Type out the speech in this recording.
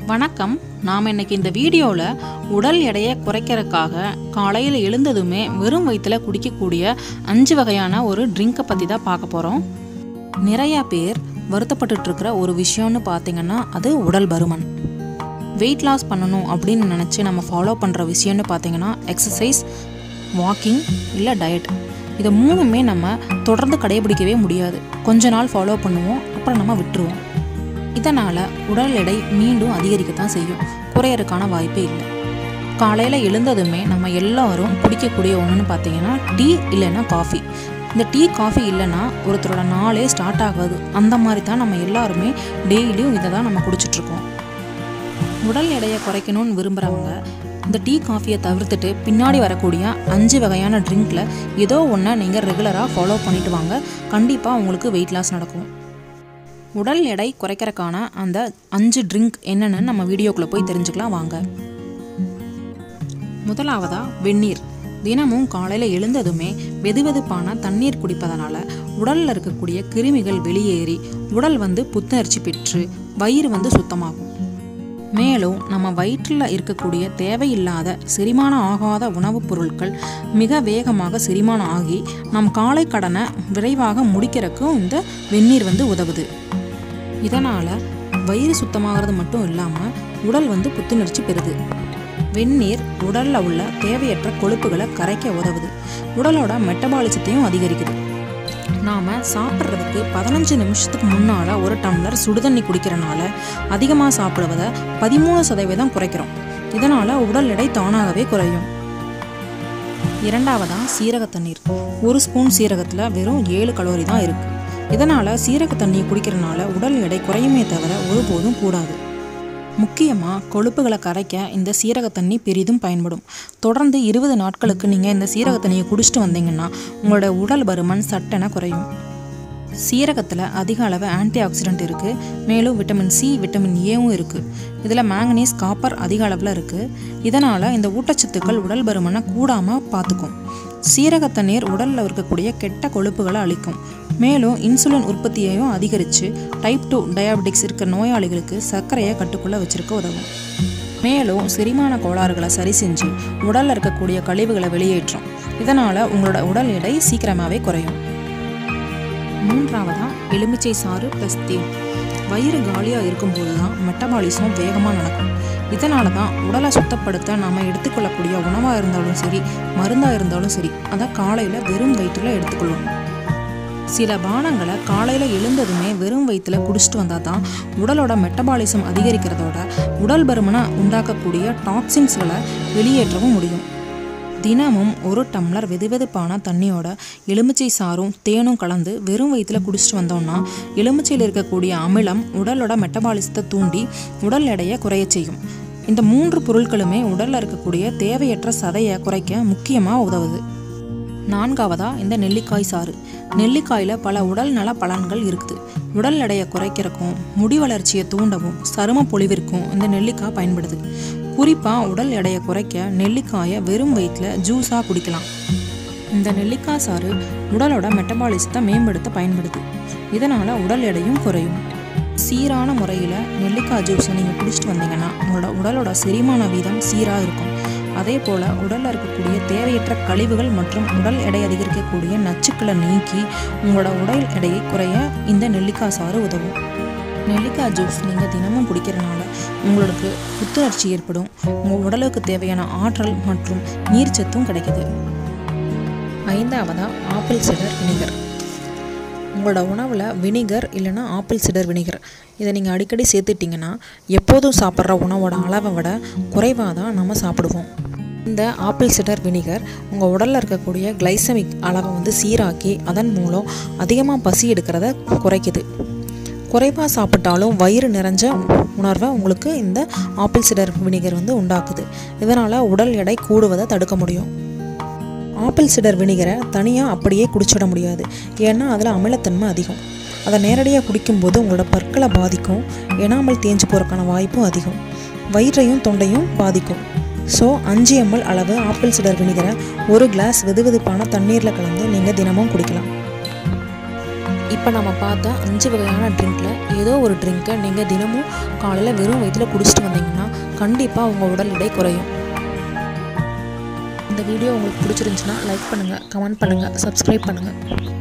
வணக்கம் நாம் இன்னைக்கு இந்த வீடியோவில் உடல் எடையை குறைக்கிறதுக்காக காலையில் எழுந்ததுமே வெறும் வயிற்றில் குடிக்கக்கூடிய அஞ்சு வகையான ஒரு ட்ரிங்கை பற்றி தான் பார்க்க போகிறோம் நிறையா பேர் வருத்தப்பட்டுட்டு இருக்கிற ஒரு விஷயம்னு பார்த்தீங்கன்னா அது உடல் பருமன் வெயிட் லாஸ் பண்ணணும் அப்படின்னு நினச்சி நம்ம ஃபாலோ பண்ணுற விஷயம்னு பார்த்தீங்கன்னா எக்ஸசைஸ் வாக்கிங் இல்லை டயட் இதை மூணுமே நம்ம தொடர்ந்து கடைபிடிக்கவே முடியாது கொஞ்ச நாள் ஃபாலோ பண்ணுவோம் அப்புறம் நம்ம விட்டுருவோம் இதனால் உடல் எடை மீண்டும் அதிகரிக்கத்தான் செய்யும் குறையறதுக்கான வாய்ப்பே இல்லை காலையில் எழுந்ததுமே நம்ம எல்லாரும் குடிக்கக்கூடிய ஒன்றுன்னு பார்த்தீங்கன்னா டீ இல்லைன்னா காஃபி இந்த டீ காஃபி இல்லைன்னா ஒருத்தரோட நாளே ஸ்டார்ட் ஆகாது அந்த மாதிரி தான் நம்ம எல்லாருமே டெய்லியும் இதை தான் நம்ம குடிச்சிட்ருக்கோம் உடல் எடையை குறைக்கணும்னு விரும்புகிறவங்க இந்த டீ காஃபியை தவிர்த்துட்டு பின்னாடி வரக்கூடிய அஞ்சு வகையான ட்ரிங்க்கில் ஏதோ ஒன்றை நீங்கள் ரெகுலராக ஃபாலோ பண்ணிட்டு வாங்க கண்டிப்பாக உங்களுக்கு வெயிட் லாஸ் நடக்கும் உடல் எடை குறைக்கிறதுக்கான அந்த அஞ்சு ட்ரிங்க் என்னென்னு நம்ம வீடியோக்குள்ளே போய் தெரிஞ்சுக்கலாம் வாங்க முதலாவதாக வெந்நீர் தினமும் காலையில் எழுந்ததுமே வெதுவெதுப்பான தண்ணீர் குடிப்பதனால உடலில் இருக்கக்கூடிய கிருமிகள் வெளியேறி உடல் வந்து புத்துணர்ச்சி பெற்று வயிறு வந்து சுத்தமாகும் மேலும் நம்ம வயிற்றில் இருக்கக்கூடிய தேவையில்லாத செரிமானம் ஆகாத உணவுப் பொருட்கள் மிக வேகமாக செரிமானம் ஆகி நம் காலை கடனை விரைவாக முடிக்கிறதுக்கும் இந்த வெந்நீர் வந்து உதவுது இதனால் வயிறு சுத்தமாகிறது மட்டும் இல்லாமல் உடல் வந்து புத்துணர்ச்சி பெறுது வெந்நீர் உடலில் உள்ள தேவையற்ற கொழுப்புகளை கரைக்க உதவுது உடலோட மெட்டபாலிசத்தையும் அதிகரிக்குது நாம் சாப்பிட்றதுக்கு பதினஞ்சு நிமிஷத்துக்கு முன்னால் ஒரு டம்ளர் சுடுதண்ணி குடிக்கிறனால அதிகமாக சாப்பிடுவதை பதிமூணு சதவீதம் குறைக்கிறோம் இதனால் உடல் எடை தானாகவே குறையும் இரண்டாவதாக சீரக தண்ணீர் ஒரு ஸ்பூன் சீரகத்தில் வெறும் ஏழு கலோரி தான் இருக்குது இதனால் சீரக தண்ணியை குடிக்கிறனால உடல் எடை குறையுமே தவிர ஒருபோதும் கூடாது முக்கியமாக கொழுப்புகளை கரைக்க இந்த சீரக தண்ணி பெரிதும் பயன்படும் தொடர்ந்து இருபது நாட்களுக்கு நீங்கள் இந்த சீரக தண்ணியை குடிச்சிட்டு வந்தீங்கன்னா உங்களோட உடல் பருமன் சட்டென குறையும் சீரகத்தில் அதிக அளவு ஆன்டி ஆக்சிடென்ட் இருக்குது மேலும் விட்டமின் சி விட்டமின் ஏவும் இருக்குது இதில் மேங்கனீஸ் காப்பர் அதிக அளவில் இருக்குது இதனால் இந்த ஊட்டச்சத்துக்கள் உடல் பருமனை கூடாமல் பார்த்துக்கும் சீரக தண்ணீர் உடலில் இருக்கக்கூடிய கெட்ட கொழுப்புகளை அழிக்கும் மேலும் இன்சுலின் உற்பத்தியையும் அதிகரித்து டைப் டூ டயாபெட்டிக்ஸ் இருக்கிற நோயாளிகளுக்கு சர்க்கரையை கட்டுக்குள்ளே வச்சிருக்க உதவும் மேலும் செரிமான கோளாறுகளை சரி செஞ்சு உடலில் இருக்கக்கூடிய கழிவுகளை வெளியேற்றும் இதனால் உங்களோட உடல் எடை சீக்கிரமாகவே குறையும் மூன்றாவதாக எலுமிச்சை சாறு ப்ளஸ் தேன் வயிறு காலியாக இருக்கும்போது தான் மெட்டபாலிசம் வேகமாக நடக்கும் இதனால தான் உடலை சுத்தப்படுத்த நம்ம எடுத்துக்கொள்ளக்கூடிய உணவாக இருந்தாலும் சரி மருந்தாக இருந்தாலும் சரி அதை காலையில் வெறும் வயிற்றில் எடுத்துக்கொள்ளணும் சில பானங்களை காலையில் எழுந்ததுமே வெறும் வயிற்றில் குடிச்சிட்டு வந்தால் தான் உடலோட மெட்டபாலிசம் அதிகரிக்கிறதோட உடல் பருமனை உண்டாக்கக்கூடிய டாக்ஸின்ஸ்களை வெளியேற்றவும் முடியும் தினமும் ஒரு டம்ளர் வெதுவெதுப்பான தண்ணியோட எலுமிச்சை சாரும் தேனும் கலந்து வெறும் வயிற்றில் குடிச்சிட்டு வந்தோம்னா எலுமிச்சையில் இருக்கக்கூடிய அமிலம் உடலோட மெட்டபாலிசத்தை தூண்டி உடல் எடையை குறைய செய்யும் இந்த மூன்று பொருட்களுமே உடலில் இருக்கக்கூடிய தேவையற்ற சதையை குறைக்க முக்கியமாக உதவுது நான்காவதா இந்த நெல்லிக்காய் சாறு நெல்லிக்காயில் பல உடல் நல பலன்கள் இருக்குது உடல் எடையை குறைக்கிறக்கும் முடி வளர்ச்சியை தூண்டவும் சரும பொலிவிற்கும் இந்த நெல்லிக்காய் பயன்படுது குறிப்பாக உடல் எடையை குறைக்க நெல்லிக்காயை வெறும் வயிற்றில் ஜூஸாக குடிக்கலாம் இந்த நெல்லிக்காய் சாறு உடலோட மெட்டபாலிசத்தை மேம்படுத்த பயன்படுது இதனால் உடல் எடையும் குறையும் சீரான முறையில் நெல்லிக்காய் ஜூஸை நீங்கள் குடிச்சிட்டு வந்தீங்கன்னா உங்களோட உடலோட செரிமான வீதம் சீராக இருக்கும் அதே போல் உடலில் இருக்கக்கூடிய தேவையற்ற கழிவுகள் மற்றும் உடல் எடை அதிகரிக்கக்கூடிய நச்சுக்களை நீக்கி உங்களோட உடல் எடையை குறைய இந்த நெல்லிக்காய் சாறு உதவும் நெல்லிக்காய் ஜூஸ் நீங்கள் தினமும் குடிக்கிறனால உங்களுக்கு புத்துணர்ச்சி ஏற்படும் உங்கள் உடலுக்கு தேவையான ஆற்றல் மற்றும் நீர்ச்சத்தும் கிடைக்குது ஐந்தாவதாக ஆப்பிள் சிடர் வினிகர் உங்களோட உணவில் வினிகர் இல்லைன்னா ஆப்பிள் சிடர் வினிகர் இதை நீங்கள் அடிக்கடி சேர்த்துட்டிங்கன்னா எப்போதும் சாப்பிட்ற உணவோட அளவை விட குறைவாக தான் நம்ம சாப்பிடுவோம் இந்த ஆப்பிள் சிடர் வினிகர் உங்கள் உடலில் இருக்கக்கூடிய கிளைசமிக் அளவை வந்து சீராக்கி அதன் மூலம் அதிகமாக பசி எடுக்கிறத குறைக்குது குறைவாக சாப்பிட்டாலும் வயிறு நிறைஞ்ச உணர்வை உங்களுக்கு இந்த ஆப்பிள் சிடர் வினிகர் வந்து உண்டாக்குது இதனால் உடல் எடை கூடுவதை தடுக்க முடியும் ஆப்பிள் சிடர் வினிகரை தனியாக அப்படியே குடிச்சிட முடியாது ஏன்னா அதில் அமிலத்தன்மை அதிகம் அதை நேரடியாக குடிக்கும்போது உங்களோட பற்களை பாதிக்கும் எனாமல் தேஞ்சு போகிறக்கான வாய்ப்பும் அதிகம் வயிற்றையும் தொண்டையும் பாதிக்கும் ஸோ அஞ்சு எம்எல் அளவு ஆப்பிள் சிடர் வினிகரை ஒரு கிளாஸ் வெதுவெதுப்பான தண்ணீரில் கலந்து நீங்கள் தினமும் குடிக்கலாம் இப்போ நம்ம பார்த்த அஞ்சு வகையான ட்ரிங்க்கில் ஏதோ ஒரு ட்ரிங்க்கை நீங்கள் தினமும் காலையில் வெறும் வயிற்றில் குடிச்சிட்டு வந்தீங்கன்னா கண்டிப்பாக உங்கள் உடல் எடை குறையும் இந்த வீடியோ உங்களுக்கு பிடிச்சிருந்துச்சுன்னா லைக் பண்ணுங்கள் கமெண்ட் பண்ணுங்கள் சப்ஸ்கிரைப் பண்ணுங்கள்